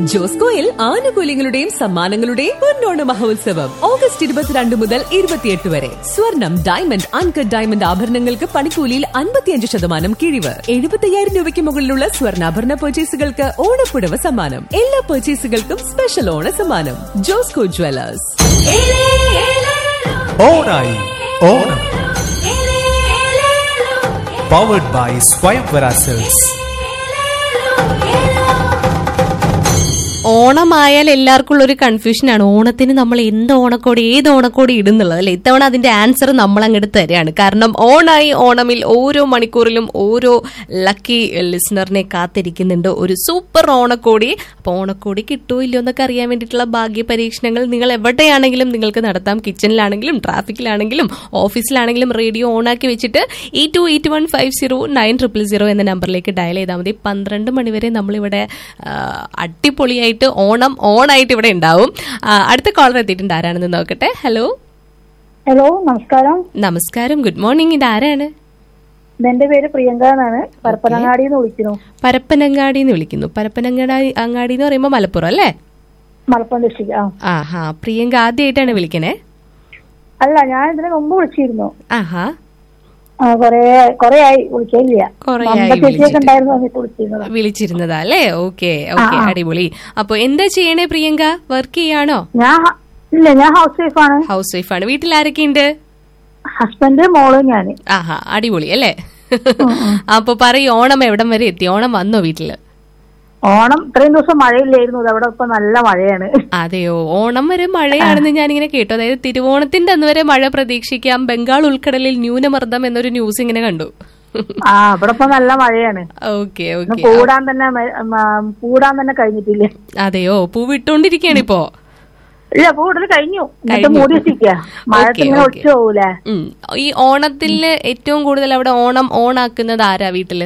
ജോസ്കോയിൽ ആനുകൂല്യങ്ങളുടെയും സമ്മാനങ്ങളുടെയും പൊന്നോണ മഹോത്സവം ഓഗസ്റ്റ് ഇരുപത്തിരണ്ട് മുതൽ ഇരുപത്തിയെട്ട് വരെ സ്വർണം ഡയമണ്ട് അൺകട്ട് ഡയമണ്ട് ആഭരണങ്ങൾക്ക് പണിക്കൂലിയിൽ അൻപത്തിയഞ്ച് ശതമാനം കിഴിവ് എഴുപത്തയ്യായിരം രൂപയ്ക്ക് മുകളിലുള്ള സ്വർണ്ണാഭരണ പർച്ചേസുകൾക്ക് ഓണപ്പുടവ സമ്മാനം എല്ലാ പർച്ചേസുകൾക്കും സ്പെഷ്യൽ ഓണ സമ്മാനം ജോസ്കോ ജ്വല്ലേഴ്സ് ഓണായി ഓണം പവർഡ് ബൈ സ്വയംവര സെൽസ് ഓണമായാൽ എല്ലാവർക്കും ഉള്ള ഒരു കൺഫ്യൂഷനാണ് ഓണത്തിന് നമ്മൾ എന്ത് ഓണക്കോടി ഏത് ഓണക്കോടി ഇടുന്നുള്ളത് അല്ലെ ഇത്തവണ അതിന്റെ ആൻസർ നമ്മൾ അങ്ങോട്ട് തരികയാണ് കാരണം ഓണായി ഓണമിൽ ഓരോ മണിക്കൂറിലും ഓരോ ലക്കി ലിസണറിനെ കാത്തിരിക്കുന്നുണ്ട് ഒരു സൂപ്പർ ഓണക്കോടി അപ്പൊ ഓണക്കോടി കിട്ടുമോ ഇല്ലയോ എന്നൊക്കെ അറിയാൻ വേണ്ടിയിട്ടുള്ള ഭാഗ്യ പരീക്ഷണങ്ങൾ നിങ്ങൾ എവിടെയാണെങ്കിലും നിങ്ങൾക്ക് നടത്താം കിച്ചണിലാണെങ്കിലും ട്രാഫിക്കിലാണെങ്കിലും ഓഫീസിലാണെങ്കിലും റേഡിയോ ഓണാക്കി വെച്ചിട്ട് ഈ two eight one five zero nine triple zero എന്ന നമ്പറിലേക്ക് ഡയൽ ചെയ്താൽ മതി പന്ത്രണ്ട് മണിവരെ നമ്മളിവിടെ ആ, അടിപൊളിയായിട്ട് ഓണം ഓണായിട്ട് ഇവിടെ ഉണ്ടാവും ആ, അടുത്ത കോളർ എത്തിയിട്ടുണ്ട് ആരാണെന്ന് നോക്കട്ടെ ഹലോ ഹലോ നമസ്കാരം നമസ്കാരം ഗുഡ് മോർണിംഗ് ഇത് ആരാണ് എന്റെ പേര് പ്രിയങ്ക എന്നാണ് പരപ്പനങ്ങാടി എന്ന് വിളിക്കുന്നു പരപ്പനങ്ങാടി എന്ന് വിളിക്കുന്നു പരപ്പനങ്ങാടി അങ്ങാടി എന്ന് പറയുമ്പോൾ മലപ്പുറം അല്ലേ മലപ്പുറം ഡിസ്ട്രിക്ട് ആ ആഹാ പ്രിയങ്ക ആദ്യമായിട്ടാണ് വിളിക്കണേ അല്ല ഞാൻ ഇതിന് മുമ്പ് വിളിച്ചിരുന്നു ആഹാ ആ, കൊറേ കൊറേ ആയി വിളിക്കില്ല കുറേ ആയി ചേച്ചിയൊക്കെ വിളിച്ചിട്ട്. ഉണ്ടായിരുന്നു സമയത്ത് വിളിച്ചിരുന്നത് വിളിച്ചിരുന്നതാ അല്ലേ ഓക്കെ ഓക്കെ അടിപൊളി അപ്പൊ എന്താ ചെയ്യണേ പ്രിയങ്ക വർക്ക് ചെയ്യാണോ ഞാൻ ഹ- ഇല്ല ഞാൻ ഹൗസ് വൈഫാണ് ഹൗസ് വൈഫാണ് വീട്ടിൽ ആരൊക്കെയുണ്ട് ഹസ്ബൻഡ് മോള് ഞാന് ആഹാ അടിപൊളി അല്ലേ അപ്പൊ പറയൂ ഓണം എവിടം വരെ എത്തി ഓണം വന്നോ വീട്ടില് ഓണം ഇത്രയും ദിവസം മഴയില്ലായിരുന്നു ഇത് അവിടെ ഇപ്പൊ നല്ല മഴയാണ് അതെയോ ഓണം വരെ മഴയാണെന്ന് ഞാനിങ്ങനെ കേട്ടു അതായത് തിരുവോണത്തിന്റെ അന്ന് വരെ മഴ പ്രതീക്ഷിക്കാം ബംഗാൾ ഉൾക്കടലിൽ ന്യൂനമർദ്ദം എന്നൊരു ന്യൂസ് ഇങ്ങനെ കണ്ടു ആ ഇവിടെ ഇപ്പൊ നല്ല മഴയാണ് ഓക്കെ ഇന്ന് ഓക്കെ പൂടാൻ തന്നെ മ- മ- പൂടാൻ തന്നെ കഴിഞ്ഞിട്ടില്ല അതെയോ പൂ വിട്ടോണ്ടിരിക്കയാണ് ഇപ്പോ ഇല്ല പൂടൽ കഴിഞ്ഞു എന്നിട്ട് കഴിഞ്ഞു. മൂടി വെച്ചിരിക്ക മഴ ഓക്കേ, ഇങ്ങനെ ഓക്കേ. ഒളിച്ചു പോകൂലേ ഉം. ഈ ഓണത്തില് ഏറ്റവും കൂടുതൽ അവിടെ ഓണം ഓണാക്കുന്നത് ആരാ വീട്ടില്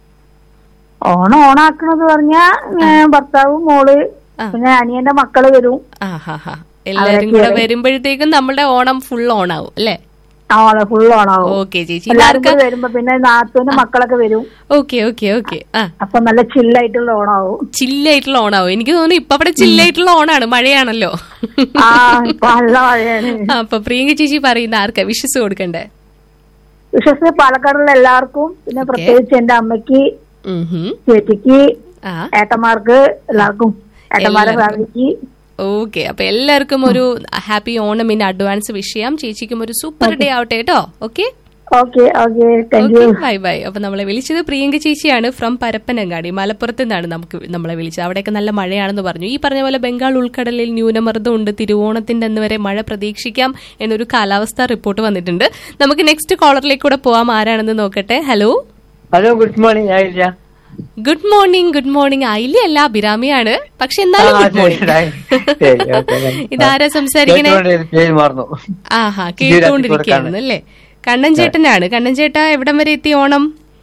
ഓണം ഓണാക്കണത് പറഞ്ഞാ ഏ, ഭർത്താവും മോള് പിന്നെ അനിയന്റെ മക്കള് വരും ആഹാ എല്ലാരും കൂടെ വരുമ്പോഴത്തേക്കും നമ്മുടെ ഓണം ഫുൾ ഓണാവും അല്ലേ ഓണം ഫുൾ ഓണാവും ഓക്കെ ചേച്ചി എല്ലാരും കൂടെ വരുമ്പോ പിന്നെ നാത്തൂന്റെ മക്കളൊക്കെ വരും ഓക്കെ ഓക്കെ ഓക്കെ ആ അപ്പൊ നല്ല ചില്ലായിട്ടുള്ള ഓണാവും ചില്ലായിട്ടുള്ള ഓണാവും എനിക്ക് തോന്നുന്നു ഇപ്പൊ അവിടെ ചില്ലായിട്ടുള്ള ഓണാണ് മഴയാണല്ലോ ആ ഇപ്പൊ നല്ല മഴയാണ് അപ്പൊ പ്രിയങ്ക ചേച്ചി പറയുന്ന ആർക്കാ വിശ്വസ് കൊടുക്കണ്ടേ വിശ്വസിച്ച് പാലക്കാടുള്ള എല്ലാവർക്കും പിന്നെ പ്രത്യേകിച്ച് എന്റെ അമ്മയ്ക്ക് ഉം ഹും. ചേച്ചിക്ക് ആ ഏട്ടന്മാർക്ക് എല്ലാവർക്കും ഏട്ടന്മാരെ ഫാമിലിക്ക് ഓക്കെ അപ്പൊ എല്ലാവർക്കും ഒരു happy Onam in advance wish ചെയ്യാം ചേച്ചിക്കും ഒരു സൂപ്പർ ഡേ ആവട്ടെ കേട്ടോ okay okay okay thank you bye bye അപ്പൊ നമ്മളെ വിളിച്ചത് പ്രിയങ്ക ചേച്ചിയാണ് ഫ്രം പരപ്പനങ്ങാടി മലപ്പുറത്ത് നിന്നാണ് നമുക്ക് നമ്മളെ വിളിച്ചത് അവിടെയൊക്കെ നല്ല മഴയാണെന്ന് പറഞ്ഞു ഈ പറഞ്ഞ പോലെ ബംഗാൾ ഉൾക്കടലിൽ ന്യൂനമർദ്ദം ഉണ്ട് തിരുവോണത്തിന്റെ അന്ന് വരെ മഴ പ്രതീക്ഷിക്കാം എന്നൊരു കാലാവസ്ഥാ റിപ്പോർട്ട് വന്നിട്ടുണ്ട് നമുക്ക് നെക്സ്റ്റ് കോളറിലേക്ക് കൂടെ പോവാം ആരാണെന്ന് നോക്കട്ടെ ഹലോ ഹലോ ഗുഡ് മോർണിംഗ് ആയില്ല ഗുഡ് മോർണിംഗ് ഗുഡ് മോർണിംഗ് ഐലി അല്ല അഭിരാമിയാണ് പക്ഷെ എന്നാലും ആ, ഗുഡ് ശരി, മോർണിംഗ് ശരി, ഓക്കേ, ഓക്കേ. ഇതാരാ സംസാരിക്കണേ കേട്ടോണ്ടിരുന്ന പേര് മറന്നു ആഹാ കേട്ടുകൊണ്ടിരിക്കുകയായിരുന്നു അല്ലേ കണ്ണൻ ചേട്ടനാണ് കണ്ണൻ ചേട്ടാ എവിടം വരെ എത്തി ഓണം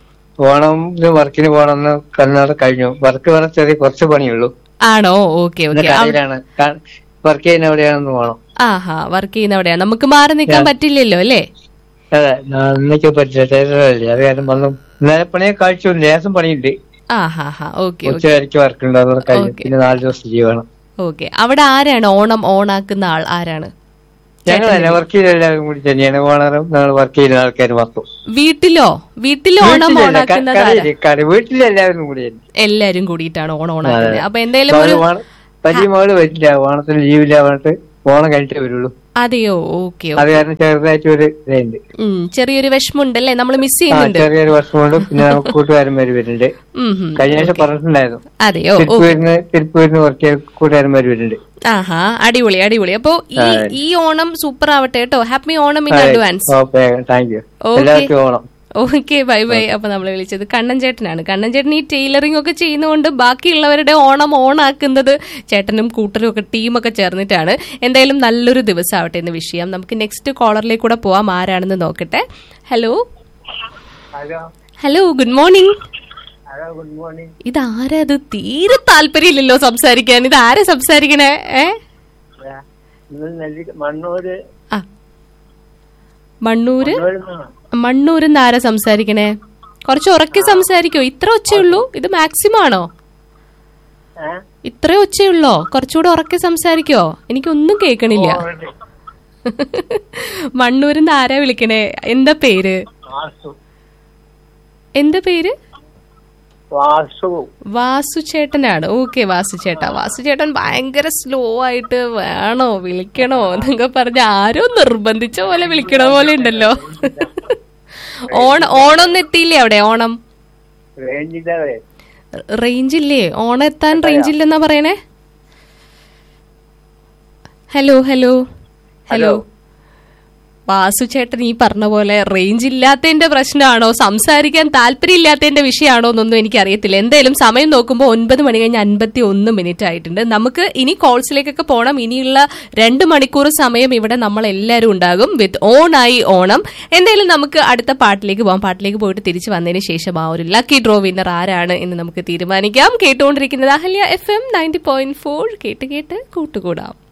ഓണം വർക്കിന് പോകണമെന്ന് കണ്ണാട് കഴിഞ്ഞു വർക്ക് വേറെ ചെറിയ കുറച്ച് പണിയുള്ളൂ ആണോ ഓക്കെ ഇന്ന് ഓക്കെ കടയിലാണ് വർക്ക് ചെയ്യുന്ന എവിടെയാണെന്ന് പോകണം ആഹാ വർക്ക് ചെയ്യുന്ന അവിടെയാ നമുക്ക് മാറി നിൽക്കാൻ പറ്റില്ലല്ലോ അല്ലേ അതെ ഇന്നേക്ക് പറ്റില്ല ടൈലറല്ലേ അത് കാരണം വന്നു ഇന്നലെ പണിയെ കാഴ്ച ലേസം പണിയുണ്ട് ആഹാ ഹാ ഓക്കെ ഉച്ച വരയ്ക്ക് വർക്ക് ഉണ്ട് അതുകൊണ്ട് കഴിഞ്ഞു ഓക്കേ. പിന്നെ നാല് ദിവസം ലീവ് വേണം ഓക്കെ അവിടെ ആരാണ് ഓണം ഓണാക്കുന്ന ആൾ ആരാണ് ഞങ്ങൾ തന്നെ വർക്ക് ചെയ്യുന്ന എല്ലാവരും കൂടി തന്നെയാണ് ഓണറും ഞങ്ങൾ വർക്ക് ചെയ്യുന്ന ആൾക്കാർ മൊത്തം വീട്ടിലോ വീട്ടിൽ ഓണം വീട്ടിലല്ല, ഓണാക്കുന്നത് ക- ആരാ കടയില്, കട- വീട്ടിലെല്ലാവരും കൂടിയാണ് എല്ലാരും കൂടിയിട്ടാണ് ഓണം ഓണാക്കുന്നത് അപ്പൊ എന്തായാലും ഒരു ഓണം- വലിയ മകള് പറ്റില്ല ഓണത്തിന് ലീവില്ല പറഞ്ഞിട്ട് ഓണം കഴിഞ്ഞിട്ടേ വരുള്ളൂ അതെയോ ഓക്കെ അത് കാരണം ചെറുതായിട്ട് ഒരു ഇതുണ്ട് ചെറിയൊരു വിഷമമുണ്ടല്ലേ നമ്മൾ മിസ് ആ ചെയ്യുന്നുണ്ട് ചെറിയൊരു വർഷം കൊണ്ട് പിന്നെ നമുക്ക് കൂട്ടുകാരന്മാര് വരുന്നുണ്ട് ഉം, ഉം. കഴിഞ്ഞ ആഴ്ച പറഞ്ഞിട്ടുണ്ടായിരുന്നു അതെയോ ഓ തിരുപ്പൂരിന്ന് തിരുപ്പൂരിന്ന് കുറച്ച് കൂട്ടുകാരന്മാര് വരുന്നുണ്ട് ആഹാ അടിപൊളി അടിപൊളി അപ്പൊ ഈ ഈ ഓണം സൂപ്പർ ആവട്ടെ കേട്ടോ happy Onam in advance okay thank you okay. എല്ലാവർക്കും ഓണം ഓക്കെ ബൈ ബൈ അപ്പൊ നമ്മളെ വിളിച്ചത് കണ്ണൻ ചേട്ടനാണ് കണ്ണൻ ചേട്ടൻ ഈ ടൈലറിംഗ് ഒക്കെ ചെയ്യുന്നതുകൊണ്ട് ബാക്കിയുള്ളവരുടെ ഓണം ഓണാക്കുന്നത് ചേട്ടനും കൂട്ടരും ഒക്കെ ടീമൊക്കെ ചേർന്നിട്ടാണ് എന്തായാലും നല്ലൊരു ദിവസമാവട്ടെ എന്ന് വിഷ് ചെയ്യാം നമുക്ക് നെക്സ്റ്റ് കോളറിലേക്ക് കൂടെ പോവാം ആരാണെന്ന് നോക്കട്ടെ hello hello hello good morning hello good morning ഇതാരാ ഇത് തീരെ താല്പര്യമില്ലല്ലോ സംസാരിക്കാൻ ഇത് ആരാ സംസാരിക്കണേ ഏ മണ്ണൂര് ആ മണ്ണൂര് മണ്ണൂരിൽ മണ്ണൂരിൽ നിന്ന് ആരാ സംസാരിക്കണേ കുറച്ച് ഉറക്കെ സംസാരിക്കോ ഇത്ര ഒച്ചയുള്ളൂ ഇത് മാക്സിമം ആണോ ഇത്രേ ഒച്ചയുള്ളോ കുറച്ചുകൂടെ ഉറക്കെ സംസാരിക്കോ എനിക്കൊന്നും കേൾക്കണില്ല മണ്ണൂരിന്ന് ആരാ വിളിക്കണേ എന്താ പേര് വാസു എന്താ പേര് വാസു വാസു ചേട്ടനാണ് ഓക്കെ വാസു ചേട്ടാ വാസു ചേട്ടൻ ഭയങ്കര സ്ലോ ആയിട്ട് വേണോ വിളിക്കണോ എന്നൊക്കെ പറഞ്ഞ് ആരോ നിർബന്ധിച്ച പോലെ വിളിക്കണ പോലെ ഉണ്ടല്ലോ ഓണം ഓണം എത്തിയില്ലേ അവിടെ ഓണം റേഞ്ചിന്റെ റേഞ്ച് ഇല്ലേ ഓണം എത്താൻ റേഞ്ച് ഇല്ലെന്നാ പറയണേ ഹലോ ഹലോ ഹലോ വാസു ചേട്ടൻ ഈ പറഞ്ഞ പോലെ റേഞ്ച് ഇല്ലാത്തതിന്റെ പ്രശ്നമാണോ സംസാരിക്കാൻ താല്പര്യം ഇല്ലാത്തതിന്റെ വിഷയമാണോ എന്നൊന്നും എനിക്ക് അറിയത്തില്ല എന്തായാലും സമയം നോക്കുമ്പോൾ ഒൻപത് മണി കഴിഞ്ഞ് അൻപത്തി ഒന്ന് മിനിറ്റ് ആയിട്ടുണ്ട് നമുക്ക് ഇനി കോൾസിലേക്കൊക്കെ പോകണം ഇനിയുള്ള രണ്ട് മണിക്കൂർ സമയം ഇവിടെ നമ്മൾ എല്ലാവരും ഉണ്ടാകും വിത്ത് ഓൺ ആയി ഓണം എന്തായാലും നമുക്ക് അടുത്ത പാട്ടിലേക്ക് പോകാം പാട്ടിലേക്ക് പോയിട്ട് തിരിച്ചു വന്നതിന് ശേഷം ആ ഒരു ലക്കി ഡ്രോ വിന്നർ ആരാണ് എന്ന് നമുക്ക് തീരുമാനിക്കാം കേട്ടുകൊണ്ടിരിക്കുന്നത് Ahalya FM ninety point four ഫോർ കേട്ട് കേട്ട് കൂട്ടുകൂടാം